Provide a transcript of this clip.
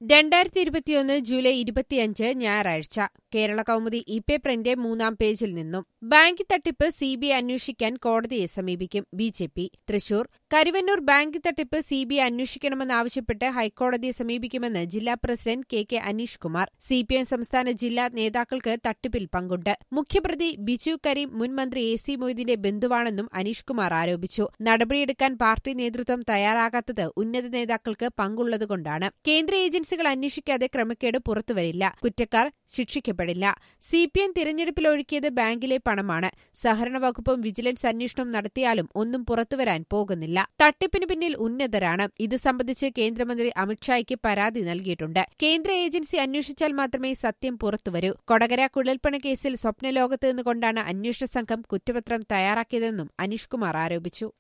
രണ്ടായിരത്തി ഇരുപത്തിയൊന്ന് ജൂലൈ ഇരുപത്തിയഞ്ച് ഞായറാഴ്ച കേരള കൗമുദി ഇ പേപ്പറിന്റെ മൂന്നാം പേജിൽ നിന്നും ബാങ്ക് തട്ടിപ്പ് സിബിഐ അന്വേഷിക്കാൻ കോടതിയെ സമീപിക്കും B J P Thrissur Karuvannur bank തട്ടിപ്പ് സിബിഐ അന്വേഷിക്കണമെന്നാവശ്യപ്പെട്ട് ഹൈക്കോടതിയെ സമീപിക്കുമെന്ന് ജില്ലാ president K K Aneesh Kumar CPM സംസ്ഥാന ജില്ലാ നേതാക്കൾക്ക് തട്ടിപ്പിൽ പങ്കുണ്ട് മുഖ്യപ്രതി ബിജു കരീം മുൻ മന്ത്രി എ സി മൊയ്തീന്റെ ബന്ധുവാണെന്നും അനീഷ് കുമാർ ആരോപിച്ചു നടപടിയെടുക്കാൻ പാർട്ടി നേതൃത്വം തയ്യാറാകാത്തത് ഉന്നത നേതാക്കൾക്ക് പങ്കുള്ളതുകൊണ്ടാണ് കേന്ദ്ര ഏജൻസികൾ അന്വേഷിക്കാതെ ക്രമക്കേട് പുറത്തുവരില്ല കുറ്റക്കാർ ശിക്ഷിക്കപ്പെടില്ല സിപിഎം തിരഞ്ഞെടുപ്പിൽ ഒഴുക്കിയത് ബാങ്കിലെ പണമാണ് സഹകരണ വകുപ്പും വിജിലൻസ് അന്വേഷണം നടത്തിയാലും ഒന്നും പുറത്തുവരാൻ പോകുന്നില്ല തട്ടിപ്പിന് പിന്നിൽ ഉന്നതരാണ് ഇത് സംബന്ധിച്ച് കേന്ദ്രമന്ത്രി അമിത്ഷായ്ക്ക് പരാതി നൽകിയിട്ടുണ്ട് കേന്ദ്ര ഏജൻസി അന്വേഷിച്ചാൽ മാത്രമേ സത്യം പുറത്തുവരൂ കൊടകര കുഴൽപ്പണ കേസിൽ സ്വപ്നലോകത്ത് നിന്നുകൊണ്ടാണ് അന്വേഷണ സംഘം കുറ്റപത്രം തയ്യാറാക്കിയതെന്നും അനീഷ് കുമാർ ആരോപിച്ചു